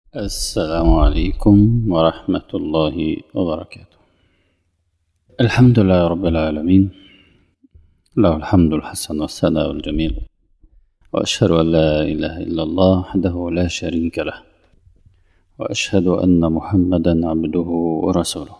السلام عليكم ورحمة الله وبركاته الحمد لله رب العالمين له الحمد الحسن والثناء الجميل وأشهد أن لا إله إلا الله وحده لا شريك له وأشهد أن محمدا عبده ورسوله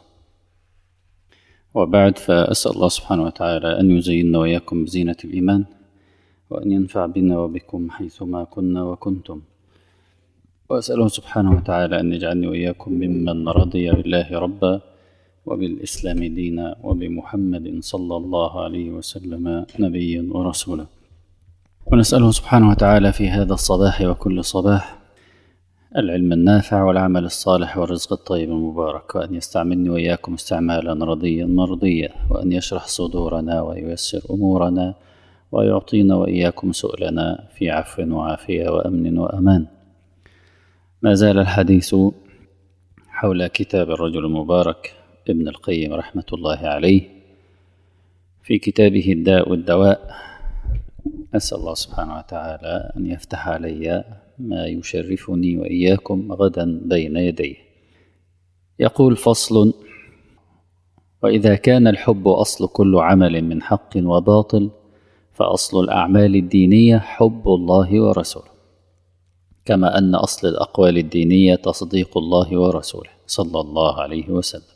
وبعد فأسأل الله سبحانه وتعالى أن يزيننا وإياكم بزينة الإيمان وأن ينفع بنا وبكم حيثما كنا وكنتم وأسأله سبحانه وتعالى أن يجعلني وإياكم ممن رضي بالله ربا وبالإسلام دينا وبمحمد صلى الله عليه وسلم نبيا ورسولا ونسأله سبحانه وتعالى في هذا الصباح وكل صباح العلم النافع والعمل الصالح والرزق الطيب المبارك وأن يستعملني وإياكم استعمالا رضيا مرضيا وأن يشرح صدورنا وييسر أمورنا ويعطينا وإياكم سؤلنا في عفو وعافية وأمن وأمان ما زال الحديث حول كتاب الرجل المبارك ابن القيم رحمة الله عليه في كتابه الداء والدواء أسأل الله سبحانه وتعالى أن يفتح علي ما يشرفني وإياكم غدا بين يديه يقول فصل وإذا كان الحب أصل كل عمل من حق وباطل فأصل الأعمال الدينية حب الله ورسوله كما أن أصل الأقوال الدينية تصديق الله ورسوله صلى الله عليه وسلم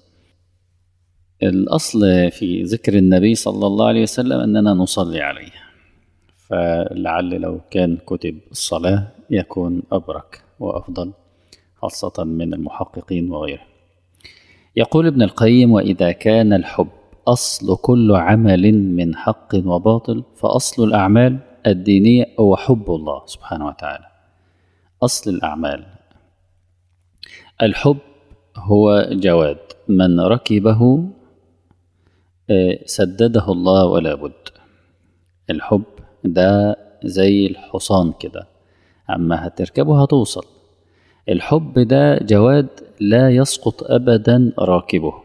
الأصل في ذكر النبي صلى الله عليه وسلم أننا نصلي عليه فلعل لو كان كتب الصلاة يكون أبرك وأفضل خاصة من المحققين وغيره يقول ابن القيم وإذا كان الحب أصل كل عمل من حق وباطل فأصل الأعمال الدينية هو حب الله سبحانه وتعالى أصل الأعمال الحب هو جواد من ركبه سدده الله ولا بد الحب ده زي الحصان كده أما هتركبه هتوصل الحب ده جواد لا يسقط أبدا راكبه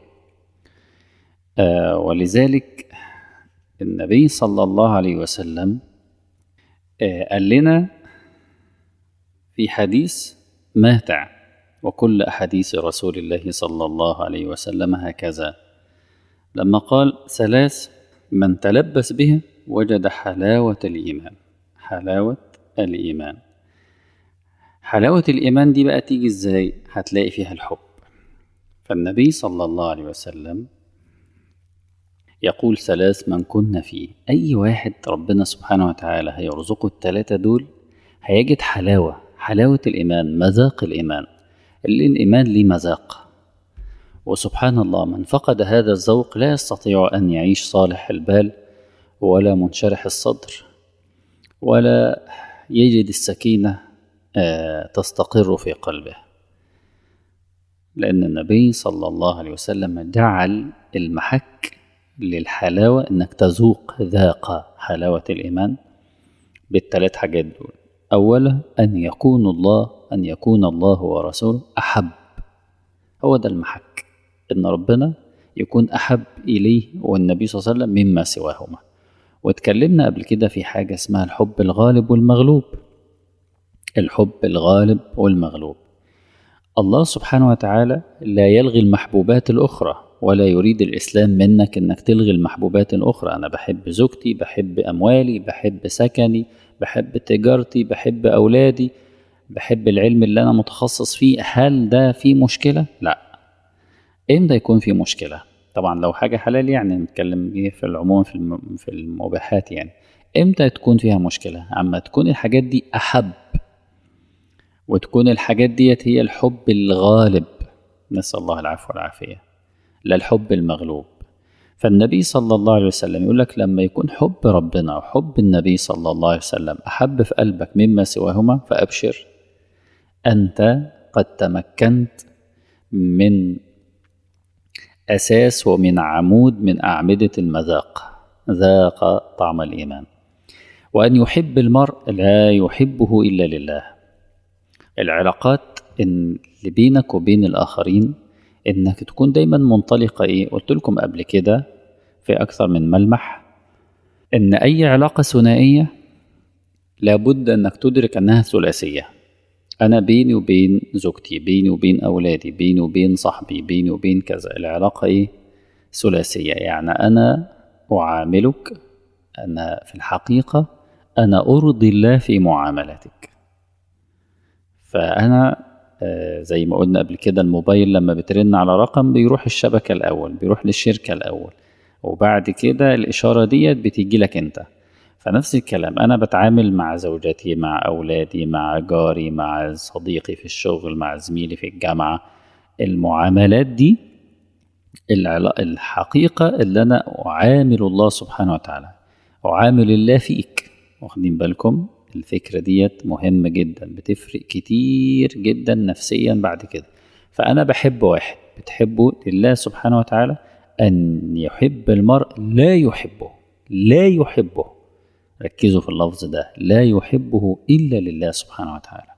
آه ولذلك النبي صلى الله عليه وسلم آه قال لنا في حديث ماتع وكل أحاديث رسول الله صلى الله عليه وسلم هكذا لما قال ثلاث من تلبس بها وجد حلاوة الإيمان حلاوة الإيمان حلاوة الإيمان دي بقى تيجي إزاي هتلاقي فيها الحب فالنبي صلى الله عليه وسلم يقول ثلاث من كنا فيه أي واحد ربنا سبحانه وتعالى هيرزقه الثلاثة دول هيجد حلاوة حلاوة الإيمان مذاق الإيمان اللي الإيمان ليه مذاق وسبحان الله من فقد هذا الذوق لا يستطيع أن يعيش صالح البال ولا منشرح الصدر ولا يجد السكينة تستقر في قلبه لأن النبي صلى الله عليه وسلم جعل المحك للحلاوة إنك تذوق ذاق حلاوة الإيمان بالثلاث حاجات دول أولا أن يكون الله أن يكون الله ورسوله أحب هو ده المحك إن ربنا يكون أحب إليه والنبي صلى الله عليه وسلم مما سواهما واتكلمنا قبل كده في حاجة اسمها الحب الغالب والمغلوب الحب الغالب والمغلوب الله سبحانه وتعالى لا يلغي المحبوبات الأخرى ولا يريد الإسلام منك إنك تلغي المحبوبات الأخرى أنا بحب زوجتي بحب أموالي بحب سكني بحب تجارتي بحب أولادي بحب العلم اللي أنا متخصص فيه هل ده فيه مشكلة؟ لا إمتى يكون فيه مشكلة؟ طبعا لو حاجة حلال يعني نتكلم في العموم في في المباحات يعني إمتى تكون فيها مشكلة؟ أما تكون الحاجات دي أحب وتكون الحاجات ديت هي الحب الغالب نسأل الله العفو والعافية لا الحب المغلوب فالنبي صلى الله عليه وسلم يقول لك لما يكون حب ربنا وحب النبي صلى الله عليه وسلم أحب في قلبك مما سواهما فأبشر أنت قد تمكنت من أساس ومن عمود من أعمدة المذاق ذاق طعم الإيمان وأن يحب المرء لا يحبه إلا لله العلاقات اللي بينك وبين الآخرين إنك تكون دايما منطلقة إيه قلت لكم قبل كده في أكثر من ملمح إن أي علاقة ثنائية لابد أنك تدرك أنها ثلاثية أنا بيني وبين زوجتي بيني وبين أولادي بيني وبين صاحبي بيني وبين كذا العلاقة إيه ثلاثية يعني أنا أعاملك أنا في الحقيقة أنا أرضي الله في معاملتك فأنا آه، زي ما قلنا قبل كده الموبايل لما بترن على رقم بيروح الشبكة الأول بيروح للشركة الأول وبعد كده الإشارة ديت بتيجي لك أنت فنفس الكلام أنا بتعامل مع زوجتي مع أولادي مع جاري مع صديقي في الشغل مع زميلي في الجامعة المعاملات دي العلا- الحقيقة اللي أنا أعامل الله سبحانه وتعالى أعامل الله فيك واخدين بالكم الفكرة ديت مهمة جدا بتفرق كتير جدا نفسيا بعد كده فأنا بحب واحد بتحبه لله سبحانه وتعالى أن يحب المرء لا يحبه لا يحبه ركزوا في اللفظ ده لا يحبه إلا لله سبحانه وتعالى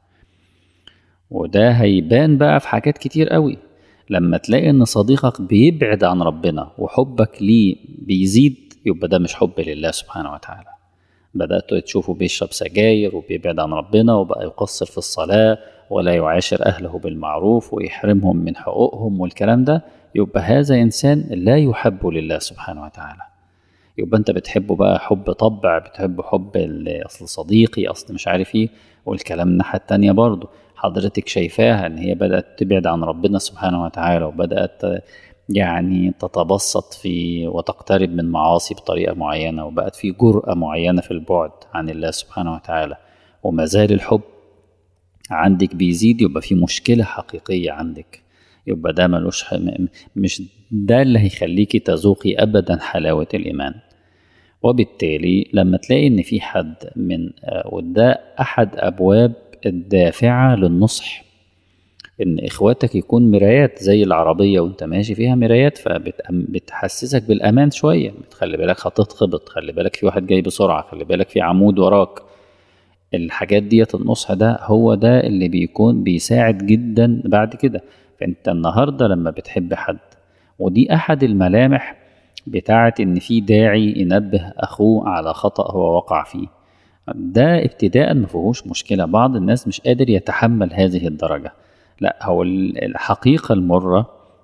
وده هيبان بقى في حاجات كتير قوي لما تلاقي ان صديقك بيبعد عن ربنا وحبك ليه بيزيد يبقى ده مش حب لله سبحانه وتعالى بدأت تشوفه بيشرب سجاير وبيبعد عن ربنا وبقى يقصر في الصلاة ولا يعاشر أهله بالمعروف ويحرمهم من حقوقهم والكلام ده يبقى هذا إنسان لا يحب لله سبحانه وتعالى يبقى انت بتحبه بقى حب طبع بتحبه حب ال- اصل صديقي اصل مش عارف ايه والكلام الناحية التانية برضه حضرتك شايفاها ان هي بدأت تبعد عن ربنا سبحانه وتعالى وبدأت يعني تتبسط في وتقترب من معاصي بطريقة معينة وبقت في جرأة معينة في البعد عن الله سبحانه وتعالى وما زال الحب عندك بيزيد يبقى في مشكلة حقيقية عندك يبقى ده ملوش ح- م- مش ده اللي هيخليكي تذوقي أبدا حلاوة الإيمان وبالتالي لما تلاقي إن في حد من آه، وده أحد أبواب الدافعة للنصح إن إخواتك يكون مرايات زي العربية وأنت ماشي فيها مرايات فبتحسسك بالأمان شوية بتخلي بالك هتتخبط خلي بالك في واحد جاي بسرعة خلي بالك في عمود وراك الحاجات ديت النصح ده هو ده اللي بيكون بيساعد جدا بعد كده فانت النهارده لما بتحب حد ودي احد الملامح بتاعه ان في داعي ينبه اخوه على خطأ هو وقع فيه ده ابتداء ما فيهوش مشكله بعض الناس مش قادر يتحمل هذه الدرجه لا هو ال- الحقيقه المره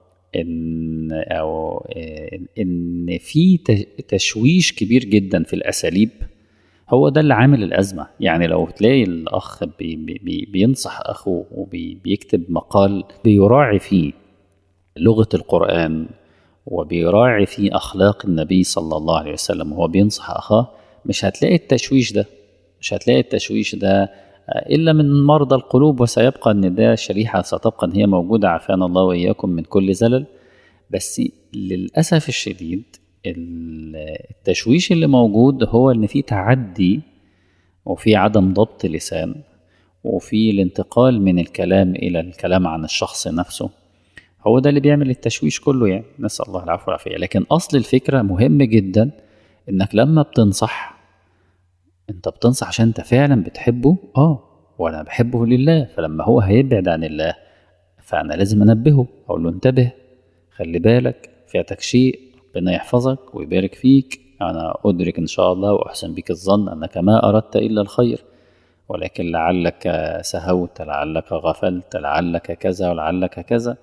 ان او ان في ت- تشويش كبير جدا في الاساليب هو ده اللي عامل الأزمة يعني لو تلاقي الأخ بي بي بي بينصح أخوه وبيكتب مقال بيراعي فيه لغة القرآن وبيراعي فيه أخلاق النبي صلى الله عليه وسلم وهو بينصح أخاه مش هتلاقي التشويش ده مش هتلاقي التشويش ده آه، إلا من مرضى القلوب وسيبقى إن ده شريحة ستبقى إن هي موجودة عافانا الله وإياكم من كل زلل بس للأسف الشديد ال- التشويش اللي موجود هو ان في تعدي وفي عدم ضبط لسان وفي الانتقال من الكلام الى الكلام عن الشخص نفسه هو ده اللي بيعمل التشويش كله يعني نسأل الله العفو والعافية لكن أصل الفكرة مهم جدا إنك لما بتنصح أنت بتنصح عشان أنت فعلا بتحبه آه وأنا بحبه لله فلما هو هيبعد عن الله فأنا لازم أنبهه أقول له انتبه خلي بالك فاتك شيء ربنا يحفظك ويبارك فيك أنا أدرك إن شاء الله وأحسن بك الظن أنك ما أردت إلا الخير ولكن لعلك سهوت لعلك غفلت لعلك كذا ولعلك كذا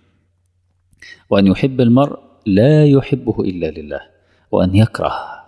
وأن يحب المرء لا يحبه إلا لله وأن يكره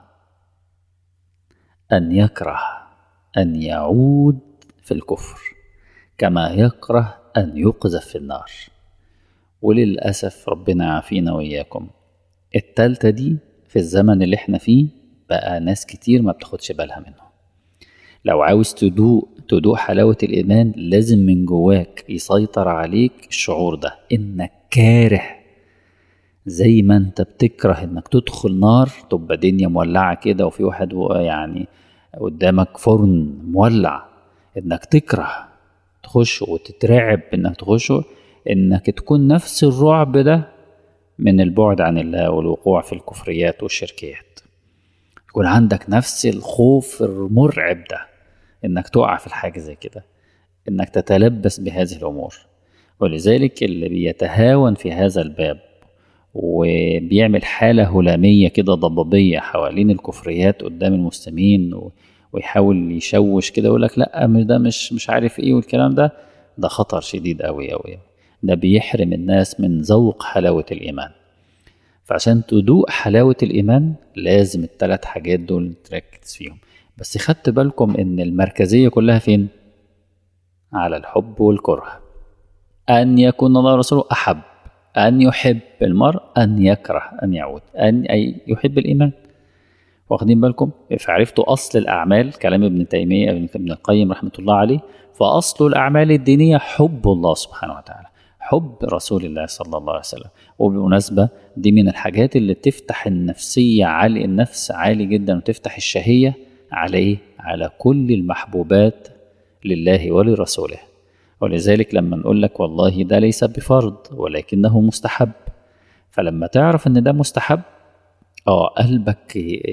أن يكره أن يعود في الكفر كما يكره أن يقذف في النار وللأسف ربنا يعافينا وإياكم التالتة دي في الزمن اللي احنا فيه بقى ناس كتير ما بتاخدش بالها منه لو عاوز تدوق تدوق حلاوة الإيمان لازم من جواك يسيطر عليك الشعور ده إنك كاره زي ما انت بتكره انك تدخل نار تبقى دنيا مولعة كده وفي واحد و- يعني قدامك فرن مولع انك تكره تخش وتترعب انك تخش انك تكون نفس الرعب ده من البعد عن الله والوقوع في الكفريات والشركيات يكون عندك نفس الخوف المرعب ده انك تقع في الحاجة زي كده انك تتلبس بهذه الامور ولذلك اللي بيتهاون في هذا الباب وبيعمل حالة هلامية كده ضبابية حوالين الكفريات قدام المسلمين و- ويحاول يشوش كده يقول لك لا مش ده مش مش عارف ايه والكلام ده ده خطر شديد قوي قوي ده بيحرم الناس من ذوق حلاوة الإيمان فعشان تدوق حلاوة الإيمان لازم الثلاث حاجات دول تركز فيهم بس خدت بالكم إن المركزية كلها فين؟ على الحب والكره أن يكون الله ورسوله أحب أن يحب المرء أن يكره أن يعود أن أي يحب الإيمان واخدين بالكم فعرفتوا أصل الأعمال كلام ابن تيمية ابن القيم رحمة الله عليه فأصل الأعمال الدينية حب الله سبحانه وتعالى حب رسول الله صلى الله عليه وسلم وبالمناسبة دي من الحاجات اللي تفتح النفسية عالي النفس عالي جدا وتفتح الشهية على إيه؟ على كل المحبوبات لله ولرسوله ولذلك لما نقول لك والله ده ليس بفرض ولكنه مستحب فلما تعرف ان ده مستحب اه قلبك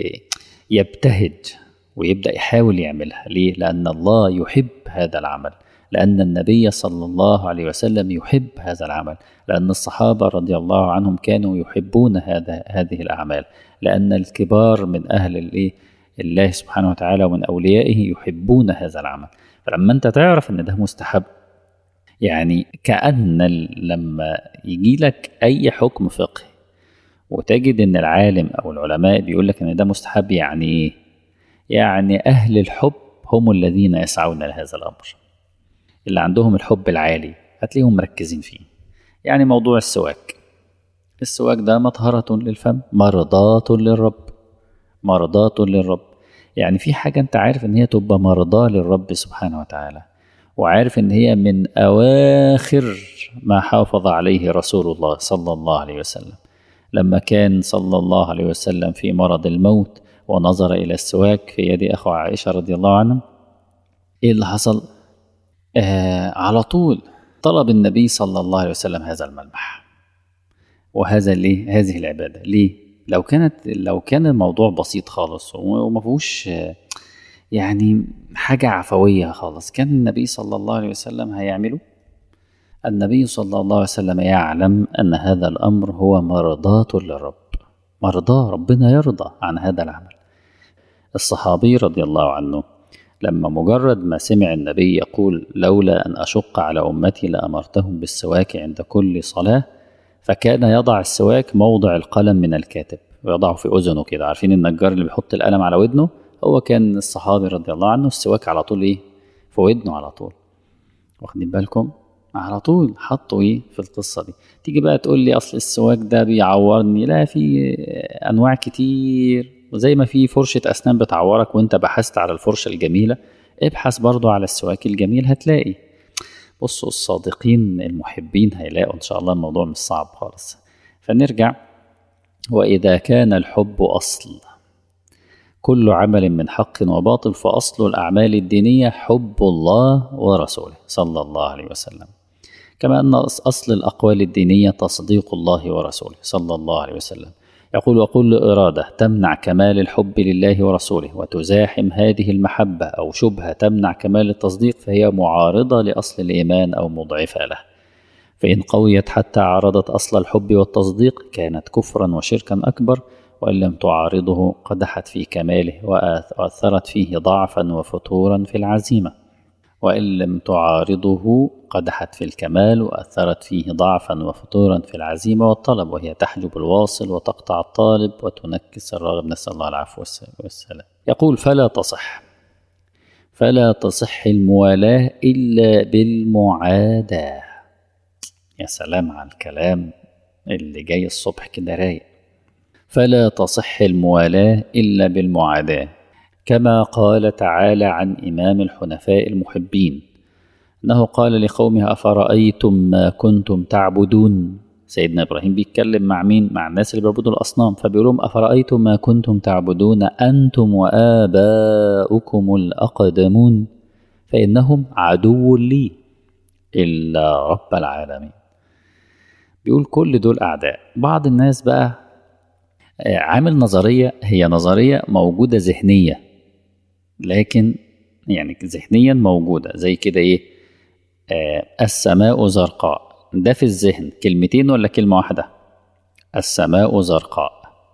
يبتهج ويبدا يحاول يعملها ليه لان الله يحب هذا العمل لان النبي صلى الله عليه وسلم يحب هذا العمل لان الصحابه رضي الله عنهم كانوا يحبون هذا هذه الاعمال لان الكبار من اهل الايه الله سبحانه وتعالى ومن اوليائه يحبون هذا العمل فلما انت تعرف ان ده مستحب يعني كأن لما يجي لك أي حكم فقهي وتجد إن العالم أو العلماء بيقول لك إن ده مستحب يعني إيه؟ يعني أهل الحب هم الذين يسعون لهذا الأمر اللي عندهم الحب العالي هتلاقيهم مركزين فيه يعني موضوع السواك السواك ده مطهرة للفم مرضاة للرب مرضاة للرب يعني في حاجة أنت عارف إن هي تبقى مرضاة للرب سبحانه وتعالى وعارف ان هي من اواخر ما حافظ عليه رسول الله صلى الله عليه وسلم لما كان صلى الله عليه وسلم في مرض الموت ونظر الى السواك في يد اخو عائشه رضي الله عنه ايه اللي حصل آه على طول طلب النبي صلى الله عليه وسلم هذا الملمح وهذا ليه هذه العباده ليه لو كانت لو كان الموضوع بسيط خالص وما فيهوش آه يعني حاجة عفوية خالص كان النبي صلى الله عليه وسلم هيعمله النبي صلى الله عليه وسلم يعلم أن هذا الأمر هو مرضاة للرب مرضاة ربنا يرضى عن هذا العمل الصحابي رضي الله عنه لما مجرد ما سمع النبي يقول لولا أن أشق على أمتي لأمرتهم بالسواك عند كل صلاة فكان يضع السواك موضع القلم من الكاتب ويضعه في أذنه كده عارفين النجار اللي بيحط القلم على ودنه هو كان الصحابي رضي الله عنه السواك على طول ايه في ودنه على طول واخدين بالكم على طول حطوا ايه في القصه دي تيجي بقى تقول لي اصل السواك ده بيعورني لا في انواع كتير وزي ما في فرشه اسنان بتعورك وانت بحثت على الفرشه الجميله ابحث برضو على السواك الجميل هتلاقي بصوا الصادقين المحبين هيلاقوا ان شاء الله الموضوع مش صعب خالص فنرجع واذا كان الحب اصل كل عمل من حق وباطل فأصل الأعمال الدينية حب الله ورسوله صلى الله عليه وسلم كما أن أصل الأقوال الدينية تصديق الله ورسوله صلى الله عليه وسلم يقول وكل إرادة تمنع كمال الحب لله ورسوله وتزاحم هذه المحبة أو شبهة تمنع كمال التصديق فهي معارضة لأصل الإيمان أو مضعفة له فإن قويت حتى عارضت أصل الحب والتصديق كانت كفرا وشركا أكبر وإن لم تعارضه قدحت في كماله وأثرت فيه ضعفا وفتورا في العزيمة وإن لم تعارضه قدحت في الكمال وأثرت فيه ضعفا وفتورا في العزيمة والطلب وهي تحجب الواصل وتقطع الطالب وتنكس الراغب نسأل الله العفو والسلام يقول فلا تصح فلا تصح الموالاة إلا بالمعاداة يا سلام على الكلام اللي جاي الصبح كده رايق فلا تصح الموالاه الا بالمعاداه كما قال تعالى عن امام الحنفاء المحبين انه قال لقومه افرايتم ما كنتم تعبدون سيدنا ابراهيم بيتكلم مع مين مع الناس اللي بيعبدوا الاصنام فبيقول لهم افرايتم ما كنتم تعبدون انتم واباؤكم الاقدمون فانهم عدو لي الا رب العالمين بيقول كل دول اعداء بعض الناس بقى عامل نظرية هي نظرية موجودة ذهنية لكن يعني ذهنيا موجودة زي كده ايه آه السماء زرقاء ده في الذهن كلمتين ولا كلمة واحدة السماء زرقاء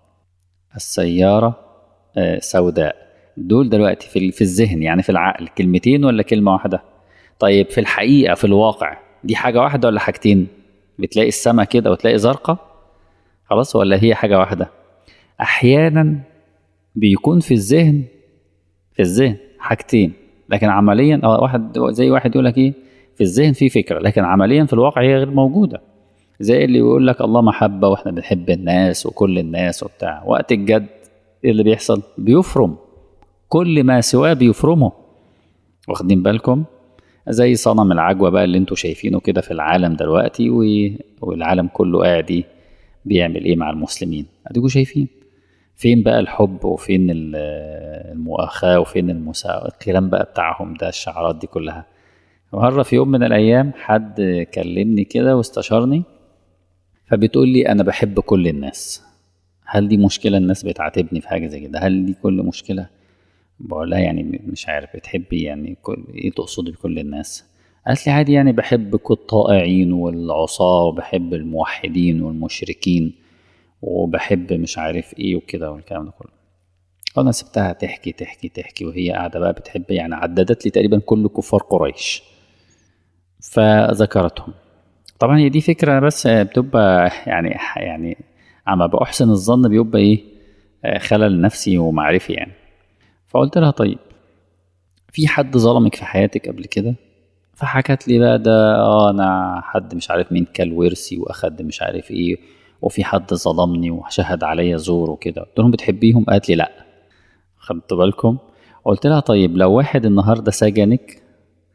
السيارة آه سوداء دول دلوقتي في, في الذهن يعني في العقل كلمتين ولا كلمة واحدة طيب في الحقيقة في الواقع دي حاجة واحدة ولا حاجتين بتلاقي السما كده وتلاقي زرقاء خلاص ولا هي حاجة واحدة أحيانا بيكون في الذهن في الذهن حاجتين لكن عمليا اه واحد زي واحد يقول لك ايه في الذهن في فكره لكن عمليا في الواقع هي غير موجوده زي اللي يقول لك الله محبه واحنا بنحب الناس وكل الناس وبتاع وقت الجد ايه اللي بيحصل بيفرم كل ما سواه بيفرمه واخدين بالكم زي صنم العجوه بقى اللي انتوا شايفينه كده في العالم دلوقتي و... والعالم كله قاعد ايه بيعمل ايه مع المسلمين اديكوا شايفين فين بقى الحب وفين المؤاخاة وفين المساواة الكلام بقى بتاعهم ده الشعارات دي كلها مرة في يوم من الأيام حد كلمني كده واستشارني فبتقول لي أنا بحب كل الناس هل دي مشكلة الناس بتعاتبني في حاجة زي كده هل دي كل مشكلة بقول لها يعني مش عارف بتحبي يعني كل ايه تقصدي بكل الناس قالت لي عادي يعني بحب الطائعين والعصاة وبحب الموحدين والمشركين وبحب مش عارف ايه وكده والكلام ده كله انا سبتها تحكي تحكي تحكي وهي قاعده بقى بتحب يعني عددت لي تقريبا كل كفار قريش فذكرتهم طبعا هي دي فكره بس بتبقى يعني يعني اما بأحسن الظن بيبقى ايه خلل نفسي ومعرفي يعني فقلت لها طيب في حد ظلمك في حياتك قبل كده فحكت لي بقى ده اه انا حد مش عارف مين كل ورثي واخد مش عارف ايه وفي حد ظلمني وشهد عليا زور وكده قلت لهم بتحبيهم قالت لي لا خدتوا بالكم قلت لها طيب لو واحد النهارده سجنك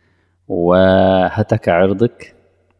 وهتك عرضك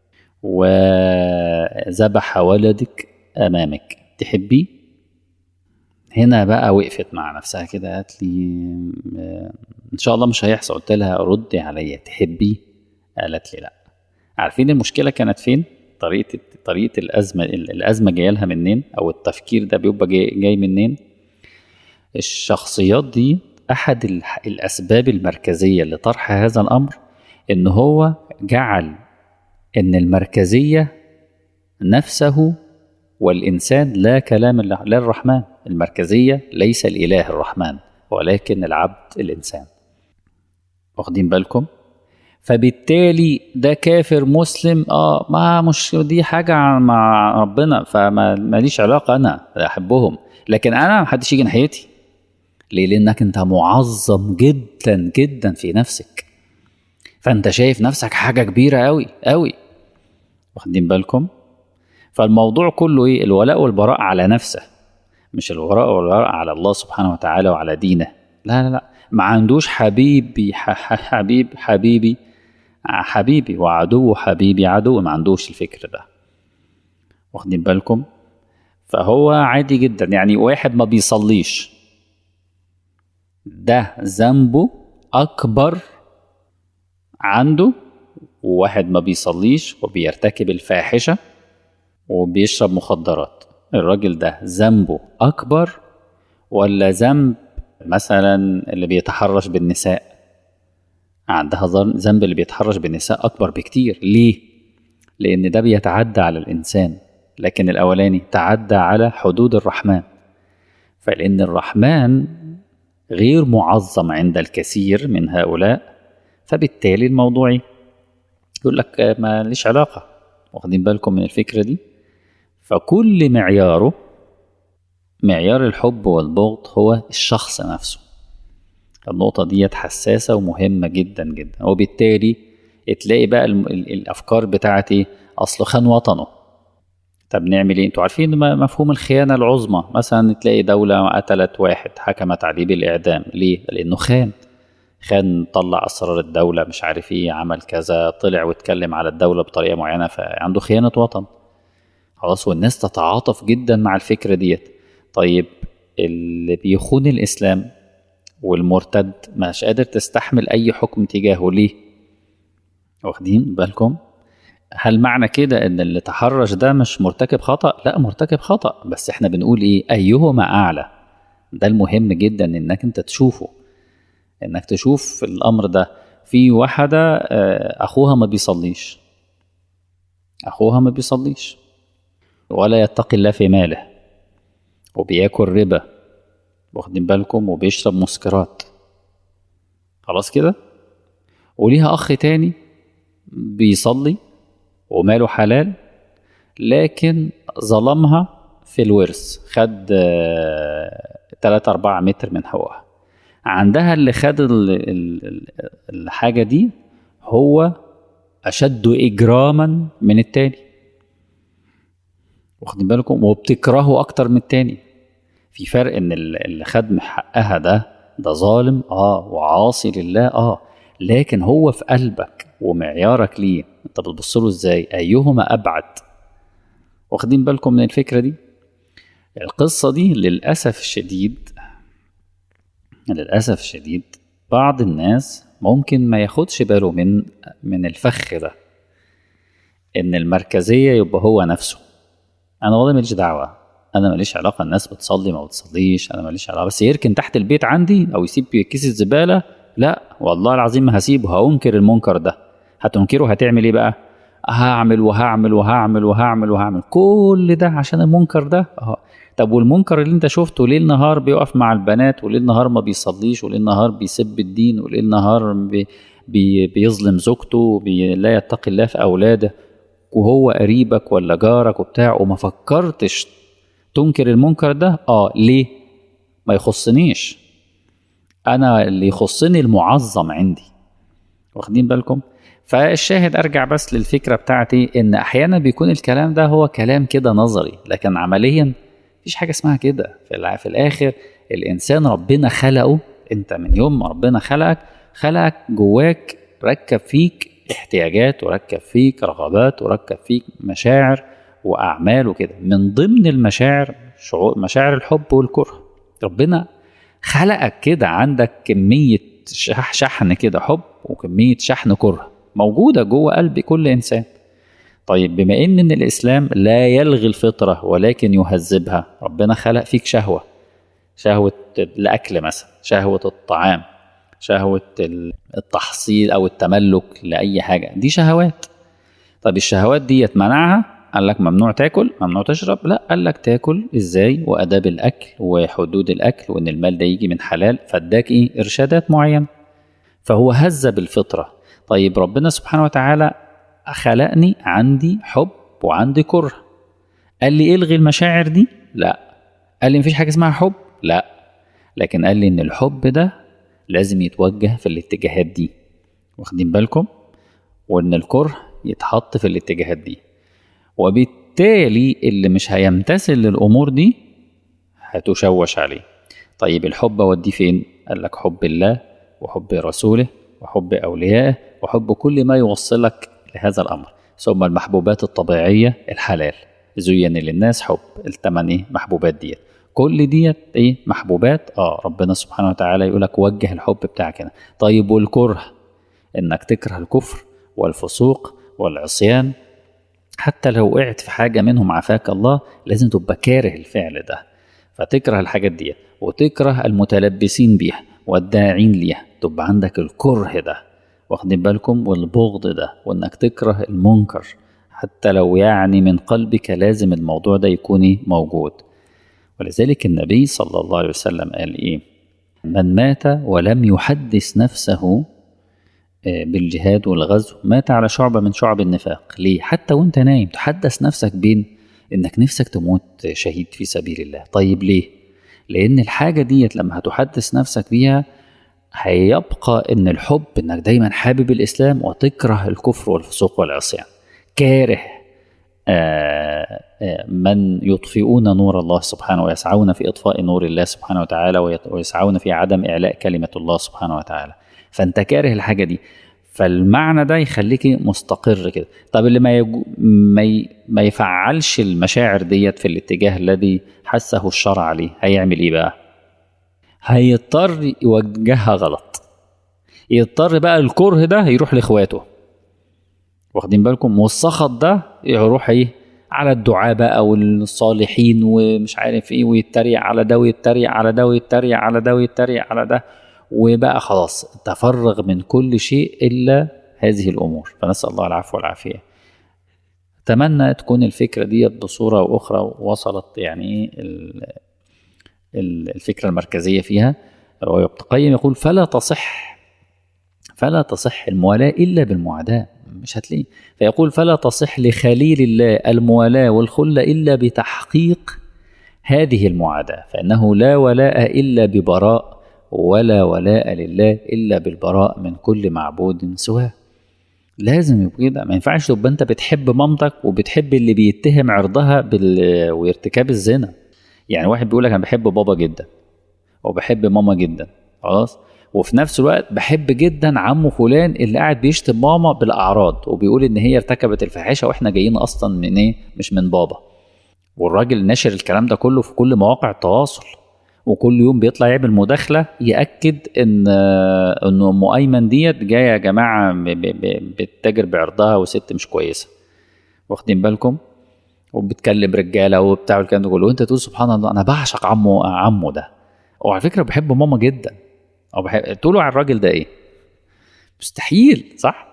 وذبح ولدك امامك تحبيه هنا بقى وقفت مع نفسها كده قالت لي ان شاء الله مش هيحصل قلت لها ردي عليا تحبيه قالت لي لا عارفين المشكله كانت فين طريقه طريقه الازمه الازمه جايه لها منين او التفكير ده بيبقى جاي, جاي منين الشخصيات دي احد الاسباب المركزيه لطرح هذا الامر ان هو جعل ان المركزيه نفسه والانسان لا كلام للرحمن المركزيه ليس الاله الرحمن ولكن العبد الانسان واخدين بالكم فبالتالي ده كافر مسلم اه ما مش دي حاجه مع ربنا فما ماليش علاقه انا احبهم لكن انا محدش يجي ناحيتي ليه لانك انت معظم جدا جدا في نفسك فانت شايف نفسك حاجه كبيره قوي قوي واخدين بالكم فالموضوع كله ايه الولاء والبراء على نفسه مش الولاء والبراء على الله سبحانه وتعالى وعلى دينه لا لا لا ما عندوش حبيبي حبيب حبيبي حبيبي وعدو حبيبي عدو ما عندوش الفكر ده واخدين بالكم فهو عادي جدا يعني واحد ما بيصليش ده ذنبه اكبر عنده وواحد ما بيصليش وبيرتكب الفاحشه وبيشرب مخدرات الراجل ده ذنبه اكبر ولا ذنب مثلا اللي بيتحرش بالنساء عندها ذنب اللي بيتحرش بالنساء اكبر بكتير ليه لان ده بيتعدى على الانسان لكن الاولاني تعدى على حدود الرحمن فلان الرحمن غير معظم عند الكثير من هؤلاء فبالتالي الموضوع يقول لك ما ليش علاقه واخدين بالكم من الفكره دي فكل معياره معيار الحب والبغض هو الشخص نفسه النقطة دي حساسة ومهمة جدا جدا وبالتالي تلاقي بقى الأفكار بتاعت إيه أصل خان وطنه طب نعمل إيه أنتوا عارفين مفهوم الخيانة العظمى مثلا تلاقي دولة قتلت واحد حكمت عليه بالإعدام ليه؟ لأنه خان خان طلع أسرار الدولة مش عارف إيه عمل كذا طلع واتكلم على الدولة بطريقة معينة فعنده خيانة وطن خلاص والناس تتعاطف جدا مع الفكرة ديت طيب اللي بيخون الإسلام والمرتد مش قادر تستحمل أي حكم تجاهه ليه واخدين بالكم هل معنى كده ان اللي تحرش ده مش مرتكب خطأ لا مرتكب خطأ بس احنا بنقول ايه ايهما اعلى ده المهم جدا انك انت تشوفه انك تشوف الامر ده في واحدة اخوها ما بيصليش اخوها ما بيصليش ولا يتقي الله في ماله وبياكل ربا واخدين بالكم وبيشرب مسكرات خلاص كده وليها اخ تاني بيصلي وماله حلال لكن ظلمها في الورث خد 3 4 متر من حقوقها عندها اللي خد ال- ال- ال- الحاجة دي هو أشد إجراما من التاني واخدين بالكم وبتكرهه أكتر من التاني في فرق إن ال- اللي خد من حقها ده ده ظالم اه وعاصي لله اه لكن هو في قلبك ومعيارك ليه انت بتبص له ازاي ايهما ابعد واخدين بالكم من الفكره دي القصه دي للاسف الشديد للاسف الشديد بعض الناس ممكن ما ياخدش باله من من الفخ ده ان المركزيه يبقى هو نفسه انا والله ماليش دعوه انا ماليش علاقه الناس بتصلي ما بتصليش انا ماليش علاقه بس يركن تحت البيت عندي او يسيب كيس الزباله لا والله العظيم ما هسيبه هنكر المنكر ده هتنكره هتعمل ايه بقى هعمل وهعمل وهعمل وهعمل وهعمل كل ده عشان المنكر ده اه طب والمنكر اللي انت شفته ليل نهار بيقف مع البنات وليل نهار ما بيصليش وليل نهار بيسب الدين وليل نهار بي بي بيظلم زوجته بي لا يتقي الله في اولاده وهو قريبك ولا جارك وبتاع وما فكرتش تنكر المنكر ده اه ليه ما يخصنيش انا اللي يخصني المعظم عندي واخدين بالكم فالشاهد ارجع بس للفكره بتاعتي ان احيانا بيكون الكلام ده هو كلام كده نظري لكن عمليا مفيش حاجه اسمها كده في, الع- في الاخر الانسان ربنا خلقه انت من يوم ما ربنا خلقك خلقك جواك ركب فيك احتياجات وركب فيك رغبات وركب فيك مشاعر واعمال وكده من ضمن المشاعر شعور مشاعر الحب والكره ربنا خلقك كده عندك كميه شح- شحن كده حب وكميه شحن كره موجوده جوه قلب كل انسان طيب بما ان إن الاسلام لا يلغي الفطره ولكن يهذبها ربنا خلق فيك شهوه شهوه الاكل مثلا شهوه الطعام شهوه ال- التحصيل او التملك لاي حاجه دي شهوات طب الشهوات ديت منعها قال لك ممنوع تاكل ممنوع تشرب لا قال لك تاكل ازاي واداب الاكل وحدود الاكل وان المال ده يجي من حلال فاداك ايه ارشادات معينه فهو هذب الفطره طيب ربنا سبحانه وتعالى خلقني عندي حب وعندي كره قال لي الغي المشاعر دي لا قال لي مفيش حاجه اسمها حب لا لكن قال لي ان الحب ده لازم يتوجه في الاتجاهات دي واخدين بالكم وان الكره يتحط في الاتجاهات دي وبالتالي اللي مش هيمتثل للامور دي هتشوش عليه طيب الحب اوديه فين قال لك حب الله وحب رسوله وحب اوليائه وحب كل ما يوصلك لهذا الامر ثم المحبوبات الطبيعيه الحلال زين للناس حب التمن ايه محبوبات ديت كل ديت ايه محبوبات اه ربنا سبحانه وتعالى يقول لك وجه الحب بتاعك هنا طيب والكره انك تكره الكفر والفسوق والعصيان حتى لو وقعت في حاجة منهم عافاك الله لازم تبقى كاره الفعل ده فتكره الحاجات دي وتكره المتلبسين بيها والداعين ليها تبقى عندك الكره ده واخدين بالكم والبغض ده وانك تكره المنكر حتى لو يعني من قلبك لازم الموضوع ده يكون إيه؟ موجود ولذلك النبي صلى الله عليه وسلم قال ايه من مات ولم يحدث نفسه آه، بالجهاد والغزو مات على شعبة من شعب النفاق ليه حتى وانت نايم تحدث نفسك بين انك نفسك تموت شهيد في سبيل الله طيب ليه لان الحاجة ديت لما هتحدث نفسك بيها هيبقى ان الحب انك دايما حابب الاسلام وتكره الكفر والفسوق والعصيان كاره آه، آه، من يطفئون نور الله سبحانه ويسعون في اطفاء نور الله سبحانه وتعالى ويت- ويسعون في عدم اعلاء كلمه الله سبحانه وتعالى فانت كاره الحاجه دي فالمعنى ده يخليك مستقر كده طب اللي ما يجو ما, ي... ما يفعلش المشاعر ديت في الاتجاه الذي حثه الشرع عليه هيعمل ايه بقى هيضطر يوجهها غلط يضطر بقى الكره ده يروح لاخواته واخدين بالكم والسخط ده يروح ايه على الدعاء بقى والصالحين ومش عارف ايه ويتريق على ده ويتريق على ده ويتريق على ده ويتريق على ده وبقى خلاص تفرغ من كل شيء الا هذه الامور فنسال الله العفو والعافيه اتمنى تكون الفكره ديت بصوره واخرى وصلت يعني ايه ال- ال- الفكره المركزيه فيها وابن القيم يقول فلا تصح فلا تصح الموالاه الا بالمعاداه مش هتلاقيه فيقول فلا تصح لخليل الله الموالاة والخلة إلا بتحقيق هذه المعاداة فإنه لا ولاء إلا ببراء ولا ولاء لله إلا بالبراء من كل معبود سواه لازم يبقى كده ما ينفعش تبقى انت بتحب مامتك وبتحب اللي بيتهم عرضها بال... وارتكاب الزنا يعني واحد بيقول لك انا بحب بابا جدا وبحب ماما جدا خلاص وفي نفس الوقت بحب جدا عمه فلان اللي قاعد بيشتم ماما بالاعراض وبيقول ان هي ارتكبت الفاحشه واحنا جايين اصلا من ايه مش من بابا والراجل نشر الكلام ده كله في كل مواقع التواصل وكل يوم بيطلع يعمل مداخله ياكد ان ان ام ايمن ديت جايه يا جماعه ب- ب- ب- بتتاجر بعرضها وست مش كويسه واخدين بالكم وبتكلم رجاله وبتاع الكلام ده كله وانت تقول سبحان الله انا بعشق عمه عمه ده وعلى فكره بحب ماما جدا او بحب تقولوا على الراجل ده ايه مستحيل صح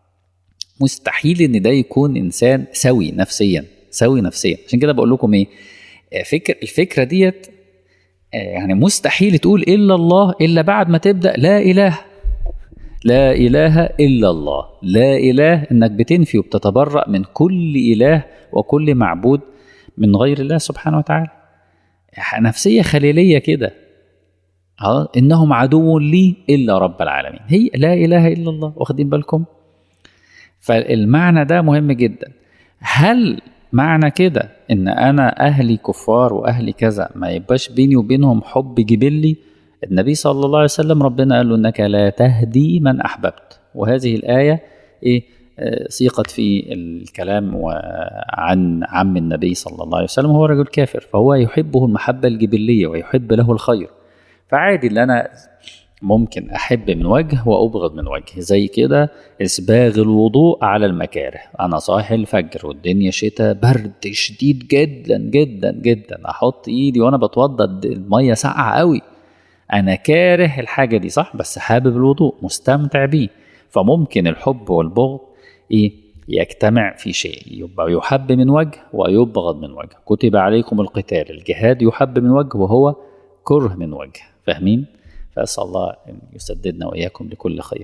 مستحيل ان ده يكون انسان سوي نفسيا سوي نفسيا عشان كده بقول لكم ايه آه، فكر الفكره ديت آه، يعني مستحيل تقول الا الله الا بعد ما تبدا لا اله لا اله الا الله لا اله انك بتنفي وبتتبرأ من كل اله وكل معبود من غير الله سبحانه وتعالى نفسيه خليليه كده اه انهم عدو لي الا رب العالمين هي لا اله الا الله واخدين بالكم فالمعنى ده مهم جدا هل معنى كده ان انا اهلي كفار واهلي كذا ما يبقاش بيني وبينهم حب جبلي النبي صلى الله عليه وسلم ربنا قال له انك لا تهدي من احببت وهذه الايه ايه آه، سيقت في الكلام و- عن عم النبي صلى الله عليه وسلم هو رجل كافر فهو يحبه المحبه الجبليه ويحب له الخير فعادي ان انا ممكن احب من وجه وابغض من وجه زي كده اسباغ الوضوء على المكاره انا صاحي الفجر والدنيا شتاء برد شديد جدا جدا جدا احط ايدي وانا بتوضى الد- الميه ساقعه قوي انا كاره الحاجه دي صح بس حابب الوضوء مستمتع بيه فممكن الحب والبغض ايه يجتمع في شيء يبقى يحب من وجه ويبغض من وجه كتب عليكم القتال الجهاد يحب من وجه وهو كره من وجه فاهمين فاسال الله ان يسددنا واياكم لكل خير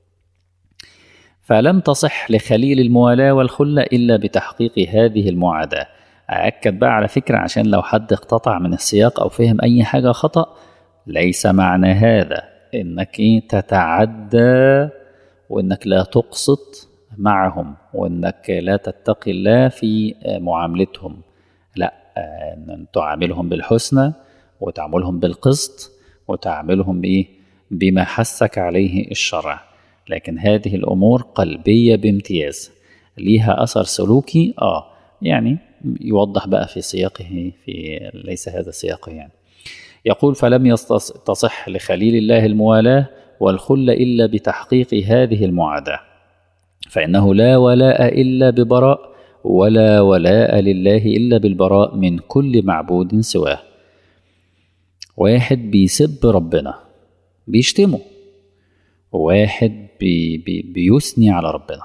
فلم تصح لخليل الموالاه والخله الا بتحقيق هذه المعاداه أأكد بقى على فكرة عشان لو حد اقتطع من السياق أو فهم أي حاجة خطأ ليس معنى هذا إنك إيه تتعدى وإنك لا تقسط معهم وإنك لا تتقي الله في معاملتهم لا إن تعاملهم بالحسنى وتعاملهم بالقسط وتعاملهم بإيه بما حثك عليه الشرع لكن هذه الأمور قلبية بامتياز ليها أثر سلوكي آه يعني يوضح بقى في سياقه في ليس هذا سياقه يعني يقول فلم يستص- تصح لخليل الله الموالاة والخل إلا بتحقيق هذه المعاداة فإنه لا ولاء إلا ببراء ولا ولاء لله إلا بالبراء من كل معبود سواه واحد بيسب ربنا بيشتمه واحد بي بي بيثني على ربنا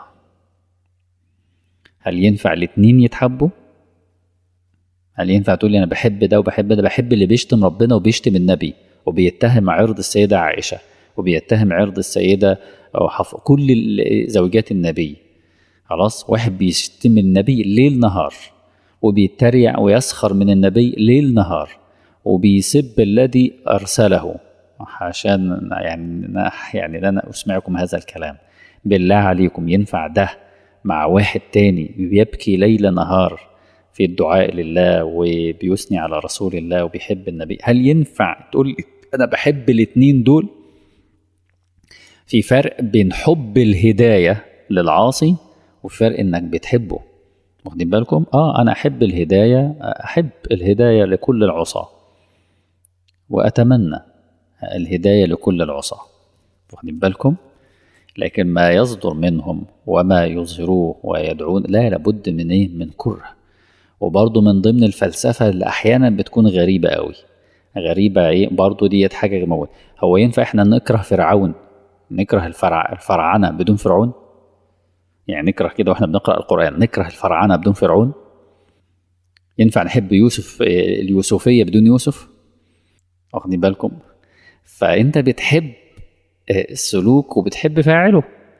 هل ينفع الاتنين يتحبوا هل ينفع تقول لي انا بحب ده وبحب ده بحب اللي بيشتم ربنا وبيشتم النبي وبيتهم عرض السيدة عائشة وبيتهم عرض السيدة أو حف... كل ال- زوجات النبي خلاص واحد بيشتم النبي ليل نهار وبيتريق ويسخر من النبي ليل نهار وبيسب الذي أرسله عشان يعني يعني لا أسمعكم هذا الكلام بالله عليكم ينفع ده مع واحد تاني بيبكي ليل نهار في الدعاء لله وبيثني على رسول الله وبيحب النبي هل ينفع تقول انا بحب الاتنين دول في فرق بين حب الهداية للعاصي وفرق انك بتحبه واخدين بالكم اه انا احب الهداية احب الهداية لكل العصاة واتمنى الهداية لكل العصاة واخدين بالكم لكن ما يصدر منهم وما يظهروه ويدعون لا لابد من ايه من كره وبرضه من ضمن الفلسفة اللي أحيانا بتكون غريبة قوي غريبة إيه برضه ديت حاجة موت هو ينفع إحنا نكره فرعون نكره الفرع الفراعنة بدون فرعون يعني نكره كده وإحنا بنقرأ القرآن نكره الفراعنة بدون فرعون ينفع نحب يوسف اليوسفية بدون يوسف واخدين بالكم فأنت بتحب السلوك وبتحب فاعله